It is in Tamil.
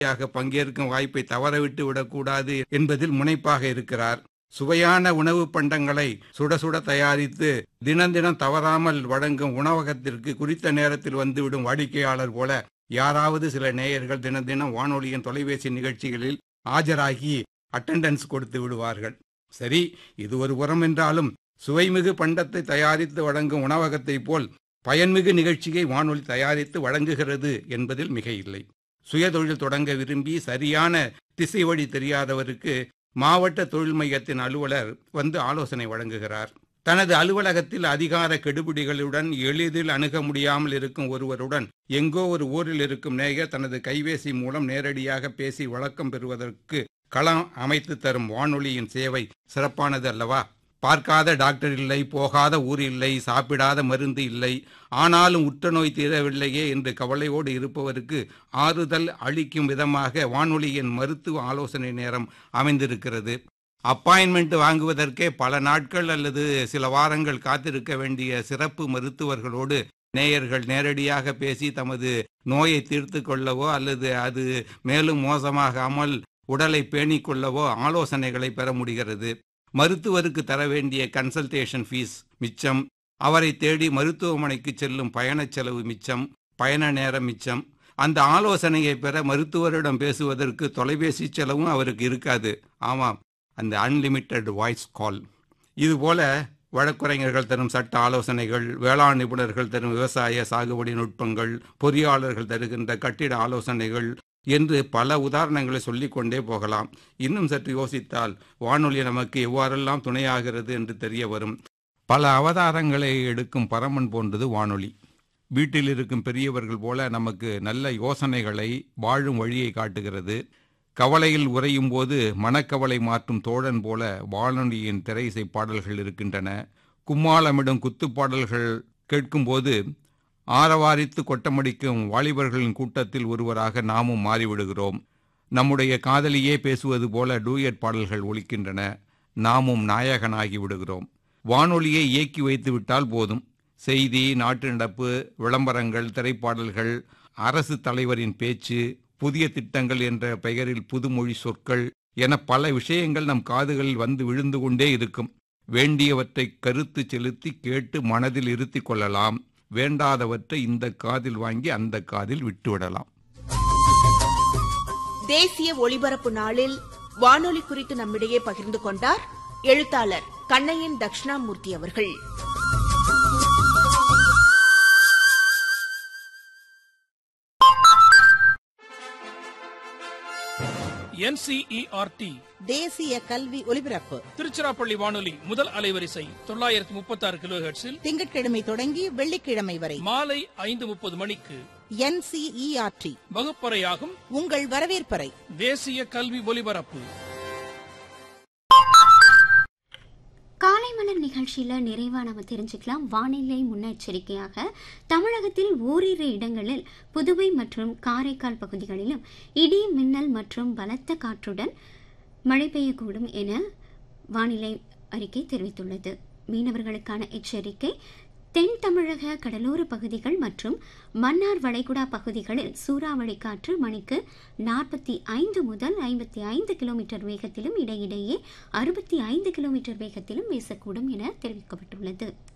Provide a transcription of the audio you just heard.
யாக பங்கேற்கும் வாய்ப்பை தவறவிட்டு விடக்கூடாது என்பதில் முனைப்பாக இருக்கிறார் சுவையான உணவு பண்டங்களை சுட சுட தயாரித்து தினம் தினம் தவறாமல் வழங்கும் உணவகத்திற்கு குறித்த நேரத்தில் வந்துவிடும் வாடிக்கையாளர் போல யாராவது சில நேயர்கள் தினம் தினம் வானொலியின் தொலைபேசி நிகழ்ச்சிகளில் ஆஜராகி அட்டெண்டன்ஸ் கொடுத்து விடுவார்கள் சரி இது ஒரு புறம் என்றாலும் சுவைமிகு பண்டத்தை தயாரித்து வழங்கும் உணவகத்தைப் போல் பயன்மிகு நிகழ்ச்சியை வானொலி தயாரித்து வழங்குகிறது என்பதில் மிக இல்லை சுயதொழில் தொடங்க விரும்பி சரியான திசை வழி தெரியாதவருக்கு மாவட்ட தொழில் மையத்தின் அலுவலர் வந்து ஆலோசனை வழங்குகிறார் தனது அலுவலகத்தில் அதிகார கெடுபிடிகளுடன் எளிதில் அணுக முடியாமல் இருக்கும் ஒருவருடன் எங்கோ ஒரு ஊரில் இருக்கும் நேயர் தனது கைபேசி மூலம் நேரடியாக பேசி வழக்கம் பெறுவதற்கு களம் அமைத்து தரும் வானொலியின் சேவை சிறப்பானது அல்லவா பார்க்காத டாக்டர் இல்லை போகாத ஊர் இல்லை சாப்பிடாத மருந்து இல்லை ஆனாலும் உற்ற நோய் தீரவில்லையே என்று கவலையோடு இருப்பவருக்கு ஆறுதல் அளிக்கும் விதமாக வானொலியின் மருத்துவ ஆலோசனை நேரம் அமைந்திருக்கிறது அப்பாயின்மெண்ட் வாங்குவதற்கே பல நாட்கள் அல்லது சில வாரங்கள் காத்திருக்க வேண்டிய சிறப்பு மருத்துவர்களோடு நேயர்கள் நேரடியாக பேசி தமது நோயை தீர்த்து கொள்ளவோ அல்லது அது மேலும் மோசமாகாமல் உடலை பேணிக் கொள்ளவோ ஆலோசனைகளை பெற முடிகிறது மருத்துவருக்கு தர வேண்டிய கன்சல்டேஷன் ஃபீஸ் மிச்சம் அவரை தேடி மருத்துவமனைக்கு செல்லும் பயணச் செலவு மிச்சம் பயண நேரம் மிச்சம் அந்த ஆலோசனையை பெற மருத்துவரிடம் பேசுவதற்கு தொலைபேசி செலவும் அவருக்கு இருக்காது ஆமாம் அந்த அன்லிமிட்டெட் வாய்ஸ் கால் இதுபோல வழக்குரைஞர்கள் தரும் சட்ட ஆலோசனைகள் வேளாண் நிபுணர்கள் தரும் விவசாய சாகுபடி நுட்பங்கள் பொறியாளர்கள் தருகின்ற கட்டிட ஆலோசனைகள் என்று பல உதாரணங்களை சொல்லிக்கொண்டே போகலாம் இன்னும் சற்று யோசித்தால் வானொலி நமக்கு எவ்வாறெல்லாம் துணையாகிறது என்று தெரிய வரும் பல அவதாரங்களை எடுக்கும் பரமன் போன்றது வானொலி வீட்டில் இருக்கும் பெரியவர்கள் போல நமக்கு நல்ல யோசனைகளை வாழும் வழியை காட்டுகிறது கவலையில் உறையும் போது மனக்கவலை மாற்றும் தோழன் போல வானொலியின் திரையிசை பாடல்கள் இருக்கின்றன கும்மாளமிடும் குத்துப்பாடல்கள் கேட்கும்போது ஆரவாரித்து கொட்டமடிக்கும் வாலிபர்களின் கூட்டத்தில் ஒருவராக நாமும் மாறிவிடுகிறோம் நம்முடைய காதலியே பேசுவது போல டூயட் பாடல்கள் ஒலிக்கின்றன நாமும் நாயகனாகி விடுகிறோம் வானொலியை இயக்கி வைத்து விட்டால் போதும் செய்தி நாட்டு நடப்பு விளம்பரங்கள் திரைப்பாடல்கள் அரசு தலைவரின் பேச்சு புதிய திட்டங்கள் என்ற பெயரில் புதுமொழி சொற்கள் என பல விஷயங்கள் நம் காதுகளில் வந்து விழுந்து கொண்டே இருக்கும் வேண்டியவற்றை கருத்து செலுத்தி கேட்டு மனதில் இருத்திக் கொள்ளலாம் வேண்டாதவற்றை இந்த காதில் வாங்கி அந்த காதில் விட்டுவிடலாம் தேசிய ஒலிபரப்பு நாளில் வானொலி குறித்து நம்மிடையே பகிர்ந்து கொண்டார் எழுத்தாளர் கண்ணையன் தட்சிணாமூர்த்தி அவர்கள் என்சிஇஆர்டி தேசிய கல்வி ஒலிபரப்பு திருச்சிராப்பள்ளி வானொலி முதல் அலைவரிசை தொள்ளாயிரத்தி முப்பத்தி ஆறு கிலோ திங்கட்கிழமை தொடங்கி வெள்ளிக்கிழமை வரை மாலை ஐந்து முப்பது மணிக்கு என்சிஇஆர்டி வகுப்பறையாகும் உங்கள் வரவேற்பறை தேசிய கல்வி ஒலிபரப்பு காலை மலர் நிகழ்ச்சியில நிறைவா நம்ம தெரிஞ்சுக்கலாம் வானிலை முன்னெச்சரிக்கையாக தமிழகத்தில் ஓரிரு இடங்களில் புதுவை மற்றும் காரைக்கால் பகுதிகளிலும் இடி மின்னல் மற்றும் பலத்த காற்றுடன் மழை பெய்யக்கூடும் என வானிலை அறிக்கை தெரிவித்துள்ளது மீனவர்களுக்கான எச்சரிக்கை தென் தமிழக கடலோர பகுதிகள் மற்றும் மன்னார் வளைகுடா பகுதிகளில் சூறாவளி காற்று மணிக்கு நாற்பத்தி ஐந்து முதல் ஐம்பத்தி ஐந்து கிலோமீட்டர் வேகத்திலும் இடையிடையே அறுபத்தி ஐந்து கிலோமீட்டர் வேகத்திலும் வீசக்கூடும் என தெரிவிக்கப்பட்டுள்ளது